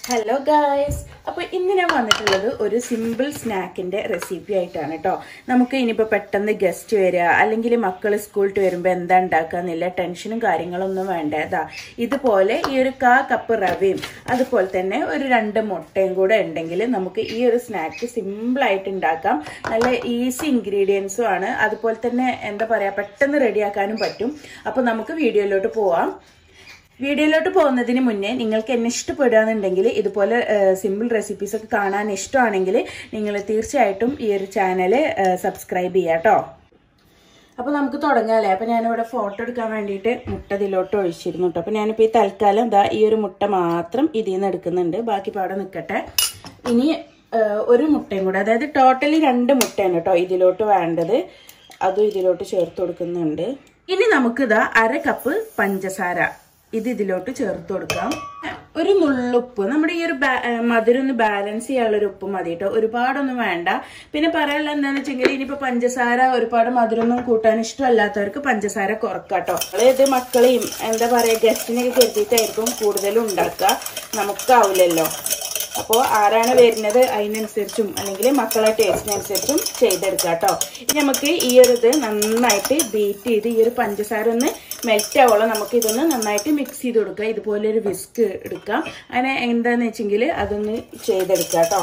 hello guys അപ്പോൾ ഇന്ന് ഞാൻ വന്നിട്ടുള്ളത് ഒരു സിമ്പിൾ സ്നാക്കിൻ്റെ റെസിപ്പി ആയിട്ടാണ് കേട്ടോ നമുക്ക് ഇനിയിപ്പോൾ പെട്ടെന്ന് ഗസ്റ്റ് വരിക അല്ലെങ്കിൽ മക്കൾ സ്കൂളിൽ വരുമ്പോൾ എന്താ ഉണ്ടാക്കുക എന്നുള്ള ടെൻഷനും കാര്യങ്ങളൊന്നും വേണ്ട ഇതാ ഇതുപോലെ ഈ ഒരു കാ കപ്പ് റവയും അതുപോലെ തന്നെ ഒരു രണ്ട് മുട്ടയും കൂടെ ഉണ്ടെങ്കിൽ നമുക്ക് ഈ ഒരു സ്നാക്ക് സിമ്പിളായിട്ട് ഉണ്ടാക്കാം നല്ല ഈസി ഇൻഗ്രീഡിയൻസും ആണ് അതുപോലെ തന്നെ എന്താ പറയുക പെട്ടെന്ന് റെഡിയാക്കാനും പറ്റും അപ്പോൾ നമുക്ക് വീഡിയോയിലോട്ട് പോവാം വീഡിയോയിലോട്ട് പോകുന്നതിന് മുന്നേ നിങ്ങൾക്ക് എന്നെ ഇഷ്ടപ്പെടുകയാണെന്നുണ്ടെങ്കിൽ ഇതുപോലെ സിമ്പിൾ റെസിപ്പീസ് ഒക്കെ കാണാൻ ഇഷ്ടമാണെങ്കിൽ നിങ്ങൾ തീർച്ചയായിട്ടും ഈ ഒരു ചാനൽ സബ്സ്ക്രൈബ് ചെയ്യുക കേട്ടോ അപ്പോൾ നമുക്ക് തുടങ്ങാമല്ലേ അപ്പോൾ ഞാനിവിടെ ഫോട്ടോ എടുക്കാൻ വേണ്ടിയിട്ട് മുട്ട ഇതിലോട്ട് ഒഴിച്ചിരുന്നു കേട്ടോ അപ്പോൾ ഞാനിപ്പോൾ ഈ തൽക്കാലം എന്താ ഈ ഒരു മുട്ട മാത്രം ഇതിൽ നിന്ന് എടുക്കുന്നുണ്ട് ബാക്കി പാടെ നിൽക്കട്ടെ ഇനി ഒരു മുട്ടയും കൂടെ അതായത് ടോട്ടലി രണ്ട് മുട്ടയാണ് കേട്ടോ ഇതിലോട്ട് വേണ്ടത് അതും ഇതിലോട്ട് ചേർത്ത് കൊടുക്കുന്നുണ്ട് ഇനി നമുക്കിതാ അര കപ്പ് പഞ്ചസാര ഇത് ഇതിലോട്ട് ചേർത്ത് കൊടുക്കാം ഒരു നുള്ളുപ്പ് നമ്മുടെ ഈ ഒരു മധുരം ഒന്ന് ബാലൻസ് ചെയ്യാനുള്ള ഒരു ഉപ്പ് മതി കേട്ടോ ഒരുപാടൊന്നും വേണ്ട പിന്നെ പറയാനുള്ള എന്താണെന്ന് വെച്ചെങ്കിൽ ഇനിയിപ്പോ പഞ്ചസാര ഒരുപാട് മധുരമൊന്നും കൂട്ടാൻ ഇഷ്ടമല്ലാത്തവർക്ക് പഞ്ചസാര കുറക്കാട്ടോ ഇത് മക്കളെയും എന്താ പറയാ ഗസ്റ്റിനൊക്കെ കരുതിയിട്ടായിരിക്കും കൂടുതലും ഉണ്ടാക്കുക നമുക്കാവില്ലല്ലോ അപ്പോൾ ആരാണ് വരുന്നത് അതിനനുസരിച്ചും അല്ലെങ്കിൽ മക്കളെ ടേസ്റ്റിനനുസരിച്ചും ചെയ്തെടുക്കുക കേട്ടോ ഇനി നമുക്ക് ഈ ഒരു ഇത് നന്നായിട്ട് ബീറ്റ് ചെയ്ത് ഈ ഒരു പഞ്ചസാര ഒന്ന് മെൽറ്റ് ആവോളം നമുക്ക് ഇതൊന്ന് നന്നായിട്ട് മിക്സ് ചെയ്ത് കൊടുക്കുക ഇതുപോലെ ഒരു വിസ്ക് എടുക്കാം അങ്ങനെ എന്താണെന്ന് വെച്ചെങ്കിൽ അതൊന്ന് ചെയ്തെടുക്കുക കേട്ടോ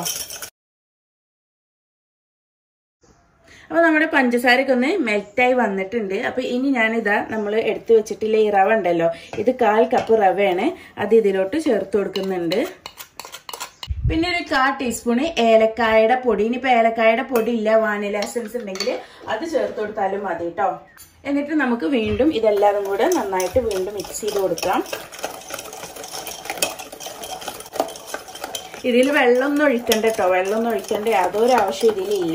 അപ്പോൾ നമ്മുടെ പഞ്ചസാരയൊക്കെ ഒന്ന് മെൽറ്റായി വന്നിട്ടുണ്ട് അപ്പോൾ ഇനി ഞാനിതാ നമ്മൾ എടുത്തു വെച്ചിട്ടുള്ള ഈ റവ ഉണ്ടല്ലോ ഇത് കാൽ കപ്പ് റവയാണ് അത് ഇതിലോട്ട് ചേർത്ത് കൊടുക്കുന്നുണ്ട് പിന്നെ ഒരു കാ ടീസ്പൂണ് ഏലക്കായുടെ പൊടി ഇനിയിപ്പോൾ ഏലക്കായുടെ പൊടി ഇല്ല വാനില എസൻസ് ഉണ്ടെങ്കിൽ അത് ചേർത്ത് കൊടുത്താലും മതി കേട്ടോ എന്നിട്ട് നമുക്ക് വീണ്ടും ഇതെല്ലാതും കൂടെ നന്നായിട്ട് വീണ്ടും മിക്സ് ചെയ്ത് കൊടുക്കാം ഇതിൽ വെള്ളമൊന്നും ഒഴിക്കണ്ട കേട്ടോ വെള്ളമൊന്നും ഒഴിക്കേണ്ട യാതൊരു ആവശ്യം ഇതിലില്ല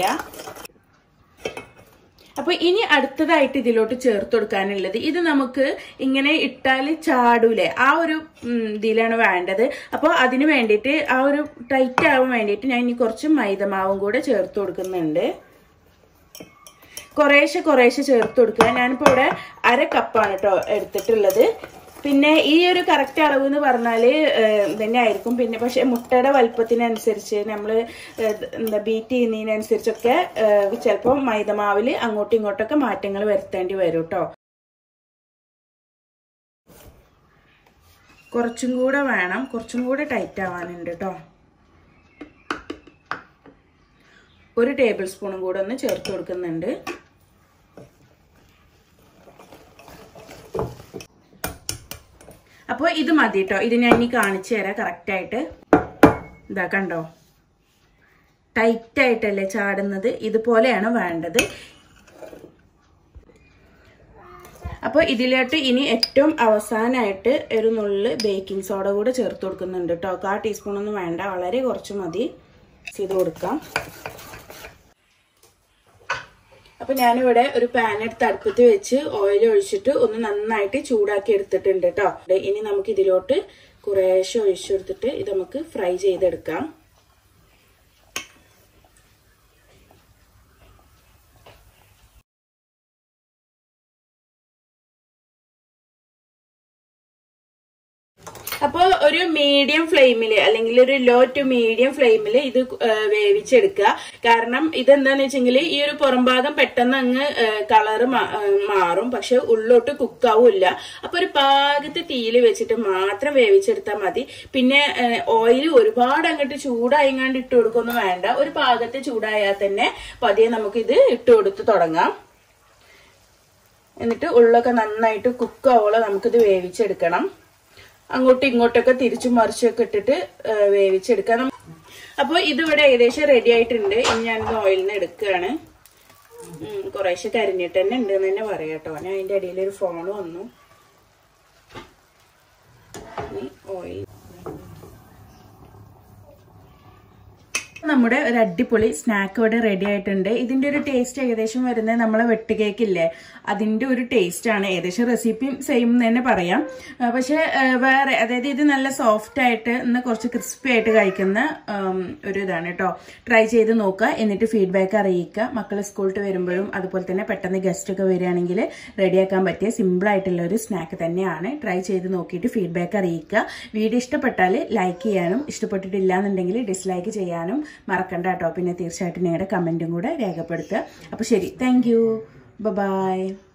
അപ്പൊ ഇനി അടുത്തതായിട്ട് ഇതിലോട്ട് ചേർത്ത് കൊടുക്കാനുള്ളത് ഇത് നമുക്ക് ഇങ്ങനെ ഇട്ടാൽ ചാടൂലേ ആ ഒരു ഇതിലാണ് വേണ്ടത് അപ്പോൾ അതിന് വേണ്ടിയിട്ട് ആ ഒരു ടൈറ്റ് ആവാൻ വേണ്ടിയിട്ട് ഞാൻ ഇനി കുറച്ച് മൈദമാവും കൂടെ ചേർത്ത് കൊടുക്കുന്നുണ്ട് കുറേശ്ശെ കുറേശ്ശെ ചേർത്ത് കൊടുക്കുക ഞാനിപ്പോൾ ഇവിടെ അര കപ്പാണ് കേട്ടോ എടുത്തിട്ടുള്ളത് പിന്നെ ഈ ഒരു കറക്റ്റ് അളവ് എന്ന് പറഞ്ഞാൽ തന്നെ ആയിരിക്കും പിന്നെ പക്ഷെ മുട്ടയുടെ വലുപ്പത്തിനനുസരിച്ച് നമ്മൾ എന്താ ബീറ്റ് ചെയ്യുന്നതിനനുസരിച്ചൊക്കെ ചിലപ്പോൾ മൈദമാവിൽ അങ്ങോട്ടും ഇങ്ങോട്ടൊക്കെ മാറ്റങ്ങൾ വരുത്തേണ്ടി വരും കേട്ടോ കുറച്ചും കൂടെ വേണം കുറച്ചും കൂടെ ടൈറ്റ് ആവാനുണ്ട് കേട്ടോ ഒരു ടേബിൾ സ്പൂണും കൂടെ ഒന്ന് ചേർത്ത് കൊടുക്കുന്നുണ്ട് അപ്പോൾ ഇത് മതി കേട്ടോ ഇത് ഞാൻ ഇനി കാണിച്ചു തരാം കറക്റ്റായിട്ട് ഇതാ കണ്ടോ ടൈറ്റായിട്ടല്ലേ ചാടുന്നത് ഇതുപോലെയാണ് വേണ്ടത് അപ്പോൾ ഇതിലോട്ട് ഇനി ഏറ്റവും അവസാനമായിട്ട് ഒരു നുള്ളിൽ ബേക്കിംഗ് സോഡ കൂടെ ചേർത്ത് കൊടുക്കുന്നുണ്ട് കേട്ടോ കാ ടീസ്പൂണൊന്നും വേണ്ട വളരെ കുറച്ച് മതി ചെയ്ത് കൊടുക്കാം അപ്പൊ ഞാനിവിടെ ഒരു പാൻ എടുത്ത് അടുപ്പത്ത് വെച്ച് ഓയിൽ ഒഴിച്ചിട്ട് ഒന്ന് നന്നായിട്ട് ചൂടാക്കി എടുത്തിട്ടുണ്ട് കേട്ടോ ഇനി നമുക്ക് ഇതിലോട്ട് കുറേശ്ശെ ഒഴിച്ചെടുത്തിട്ട് ഇത് നമുക്ക് ഫ്രൈ ചെയ്തെടുക്കാം അപ്പോൾ ഒരു മീഡിയം ഫ്ലെയിമിൽ അല്ലെങ്കിൽ ഒരു ലോ ടു മീഡിയം ഫ്ലെയിമിൽ ഇത് വേവിച്ചെടുക്കുക കാരണം ഇതെന്താന്ന് വെച്ചെങ്കിൽ ഈ ഒരു പുറംഭാഗം പെട്ടെന്ന് അങ്ങ് കളറ് മാറും പക്ഷെ ഉള്ളോട്ട് കുക്കാവില്ല അപ്പൊ ഒരു പാകത്തെ തീയിൽ വെച്ചിട്ട് മാത്രം വേവിച്ചെടുത്താൽ മതി പിന്നെ ഓയിൽ ഒരുപാട് അങ്ങോട്ട് ചൂടായിങ്ങാണ്ട് ഇട്ട് കൊടുക്കൊന്നും വേണ്ട ഒരു പാകത്തെ ചൂടായാൽ തന്നെ പതിയെ നമുക്ക് ഇത് ഇട്ട് കൊടുത്ത് തുടങ്ങാം എന്നിട്ട് ഉള്ളൊക്കെ നന്നായിട്ട് കുക്കാവോളം നമുക്കിത് വേവിച്ചെടുക്കണം അങ്ങോട്ടും ഇങ്ങോട്ടൊക്കെ തിരിച്ചും മറിച്ചൊക്കെ ഇട്ടിട്ട് വേവിച്ചെടുക്കാം അപ്പോൾ ഇതിവിടെ ഏകദേശം റെഡി ആയിട്ടുണ്ട് ഇനി ഞാനിത് ഓയിലിൽ നിന്ന് എടുക്കുകയാണ് കുറേശ്ശെ കരിഞ്ഞിട്ട് തന്നെ ഉണ്ട് എന്ന് തന്നെ പറയാം കേട്ടോ ഞാൻ അതിൻ്റെ ഇടയിൽ ഒരു ഫോൺ വന്നു ഓയിൽ നമ്മുടെ ഒരു അടിപൊളി സ്നാക്ക് ഇവിടെ റെഡി ആയിട്ടുണ്ട് ഇതിന്റെ ഒരു ടേസ്റ്റ് ഏകദേശം വരുന്നത് നമ്മളെ വെട്ട് കേക്ക് ഇല്ലേ അതിന്റെ ഒരു ടേസ്റ്റ് ആണ് ഏകദേശം റെസിപ്പിയും സെയിം തന്നെ പറയാം ആ, പക്ഷെ ആ, വേറെ അതായത് ഇത് നല്ല സോഫ്റ്റ് ആയിട്ട് ഇന്ന് കുറച്ച് ക്രിസ്പി ആയിട്ട് കഴിക്കുന്ന ഉം, ഒരു ഇതാണ് കേട്ടോ ട്രൈ ചെയ്ത് നോക്കുക എന്നിട്ട് ഫീഡ്ബാക്ക് അറിയിക്കുക മക്കൾ സ്കൂളിൽ വരുമ്പോഴും അതുപോലെ തന്നെ പെട്ടെന്ന് ഗസ്റ്റ് ഒക്കെ വരികയാണെങ്കിൽ റെഡിയാക്കാൻ പറ്റിയ സിമ്പിൾ ആയിട്ടുള്ള ഒരു സ്നാക്ക് തന്നെയാണ് ട്രൈ ചെയ്ത് നോക്കിയിട്ട് ഫീഡ്ബാക്ക് അറിയിക്കുക വീഡിയോ ഇഷ്ടപ്പെട്ടാൽ ലൈക്ക് ചെയ്യാനും ഇഷ്ടപ്പെട്ടിട്ടില്ല എന്നുണ്ടെങ്കിൽ ഡിസ്ലൈക്ക് ചെയ്യാനും മറക്കണ്ട കേട്ടോ പിന്നെ തീർച്ചയായിട്ടും നിങ്ങളുടെ കമൻറ്റും കൂടെ രേഖപ്പെടുത്തുക അപ്പോൾ ശരി താങ്ക് യു ബൈ